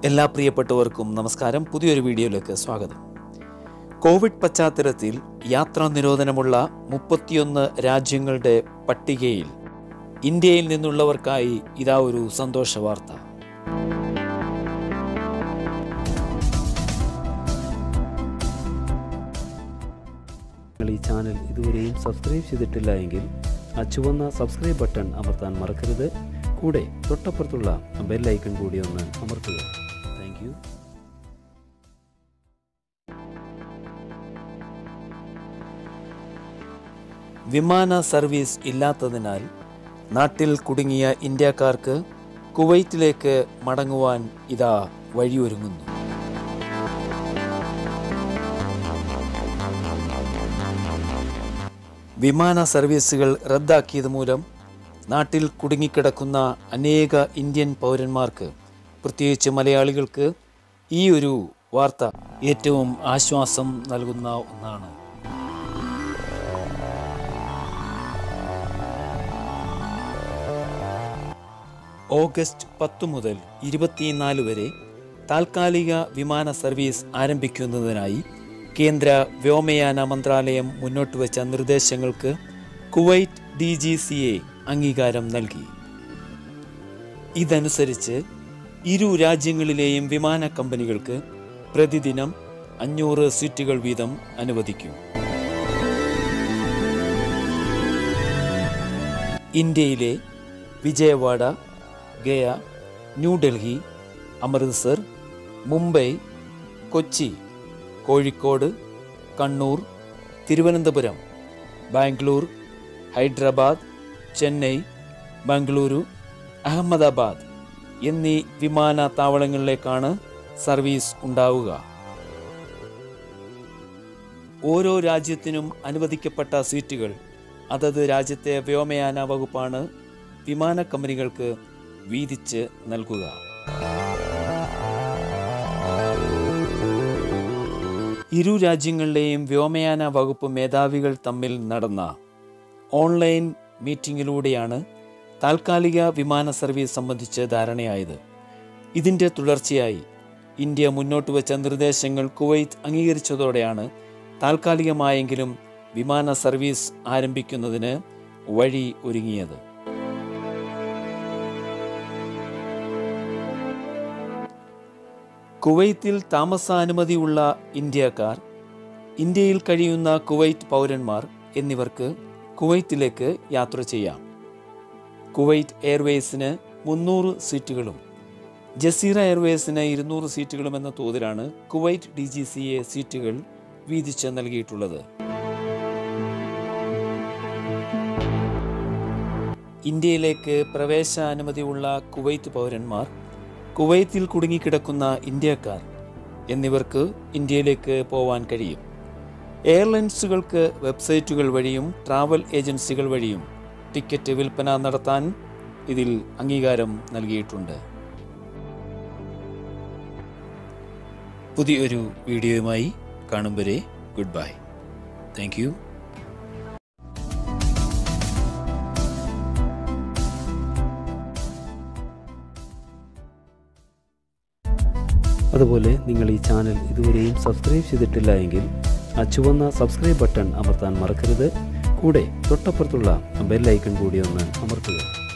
എല്ലാ പ്രിയപ്പെട്ടവർക്കും നമസ്കാരം പുതിയൊരു വീഡിയോയിലേക്ക് സ്വാഗതം കോവിഡ് പശ്ചാത്തലത്തിൽ യാത്രാ നിരോധനമുള്ള മുപ്പത്തിയൊന്ന് രാജ്യങ്ങളുടെ പട്ടികയിൽ ഇന്ത്യയിൽ നിന്നുള്ളവർക്കായി ഇതാ ഒരു സന്തോഷ വാർത്ത നിങ്ങൾ ഈ ചാനൽ ഇതുവരെയും സബ്സ്ക്രൈബ് ചെയ്തിട്ടില്ല എങ്കിൽ ആ ചുവന്ന സബ്സ്ക്രൈബ് ബട്ടൺ അമർത്താൻ മറക്കരുത് കൂടെ തൊട്ടപ്പുറത്തുള്ള ബെൽ ഐക്കൺ കൂടി ഒന്ന് അമർത്തുക താങ്ക് യു വിമാന സർവീസ് ഇല്ലാത്തതിനാൽ നാട്ടിൽ കുടുങ്ങിയ ഇന്ത്യക്കാർക്ക് കുവൈറ്റിലേക്ക് മടങ്ങുവാൻ ഇതാ വഴിയൊരുങ്ങുന്നു വിമാന സർവീസുകൾ റദ്ദാക്കിയത് മൂലം നാട്ടിൽ കുടുങ്ങിക്കിടക്കുന്ന അനേക ഇന്ത്യൻ പൗരന്മാർക്ക് പ്രത്യേകിച്ച് മലയാളികൾക്ക് ഈ ഒരു വാർത്ത ഏറ്റവും ആശ്വാസം നൽകുന്ന ഒന്നാണ് ഓഗസ്റ്റ് പത്ത് മുതൽ ഇരുപത്തിനാല് വരെ താൽക്കാലിക വിമാന സർവീസ് ആരംഭിക്കുന്നതിനായി കേന്ദ്ര വ്യോമയാന മന്ത്രാലയം മുന്നോട്ട് വെച്ച നിർദ്ദേശങ്ങൾക്ക് Kuwait D G C A അംഗീകാരം നൽകി ഇതനുസരിച്ച് ഇരു രാജ്യങ്ങളിലെയും വിമാന കമ്പനികൾക്ക് പ്രതിദിനം അഞ്ഞൂറ് സീറ്റുകൾ വീതം അനുവദിക്കും ഇന്ത്യയിലെ വിജയവാഡ ഗയ ന്യൂഡൽഹി അമൃത്സർ മുംബൈ കൊച്ചി കോഴിക്കോട് കണ്ണൂർ തിരുവനന്തപുരം ബാംഗ്ലൂർ ഹൈദരാബാദ് ചെന്നൈ ബംഗളൂരു അഹമ്മദാബാദ് എന്നീ വിമാനത്താവളങ്ങളിലേക്കാണ് സർവീസ് ഉണ്ടാവുക ഓരോ രാജ്യത്തിനും അനുവദിക്കപ്പെട്ട സീറ്റുകൾ അതത് രാജ്യത്തെ വ്യോമയാന വകുപ്പാണ് വിമാന കമ്പനികൾക്ക് വീതിച്ച് നൽകുക ഇരു രാജ്യങ്ങളിലെയും വ്യോമയാന വകുപ്പ് മേധാവികൾ തമ്മിൽ നടന്ന ഓൺലൈൻ മീറ്റിംഗിലൂടെയാണ് താൽക്കാലിക വിമാന സർവീസ് സംബന്ധിച്ച് ധാരണയായത് ഇതിൻ്റെ തുടർച്ചയായി ഇന്ത്യ മുന്നോട്ട് വെച്ച നിർദ്ദേശങ്ങൾ കുവൈറ്റ് അംഗീകരിച്ചതോടെയാണ് താൽക്കാലികമായെങ്കിലും വിമാന സർവീസ് ആരംഭിക്കുന്നതിന് വഴി ഒരുങ്ങിയത് കുവൈത്തിൽ താമസാനുമതിയുള്ള ഇന്ത്യക്കാർ ഇന്ത്യയിൽ കഴിയുന്ന കുവൈറ്റ് പൗരന്മാർ എന്നിവർക്ക് കുവൈറ്റിലേക്ക് യാത്ര ചെയ്യാം കുവൈറ്റ് എയർവേസിന് മുന്നൂറ് സീറ്റുകളും ജസീറ എയർവേസിന് ഇരുന്നൂറ് സീറ്റുകളും എന്ന തോതിലാണ് Kuwait D G C A സീറ്റുകൾ വീതിച്ച് നൽകിയിട്ടുള്ളത് ഇന്ത്യയിലേക്ക് പ്രവേശാനുമതിയുള്ള കുവൈറ്റ് പൗരന്മാർ കുവൈത്തിൽ കുടുങ്ങിക്കിടക്കുന്ന ഇന്ത്യക്കാർ എന്നിവർക്ക് ഇന്ത്യയിലേക്ക് പോവാൻ കഴിയും എയർലൈൻസുകൾക്ക് വെബ്സൈറ്റുകൾ വഴിയും ട്രാവൽ ഏജൻസികൾ വഴിയും ടിക്കറ്റ് വിൽപ്പന നടത്താൻ ഇതിൽ അംഗീകാരം നൽകിയിട്ടുണ്ട് പുതിയൊരു വീഡിയോയുമായി കാണും വരെ ഗുഡ് ബൈ താങ്ക് യു അതുപോലെ നിങ്ങൾ ഈ ചാനൽ ഇതുവരെയും സബ്സ്ക്രൈബ് ചെയ്തിട്ടില്ല എങ്കിൽ ആ ചുവന്ന സബ്സ്ക്രൈബ് ബട്ടൺ അമർത്താൻ മറക്കരുത് കൂടെ തൊട്ടപ്പുറത്തുള്ള ബെൽ ഐക്കൺ കൂടി ഒന്ന് അമർത്തുക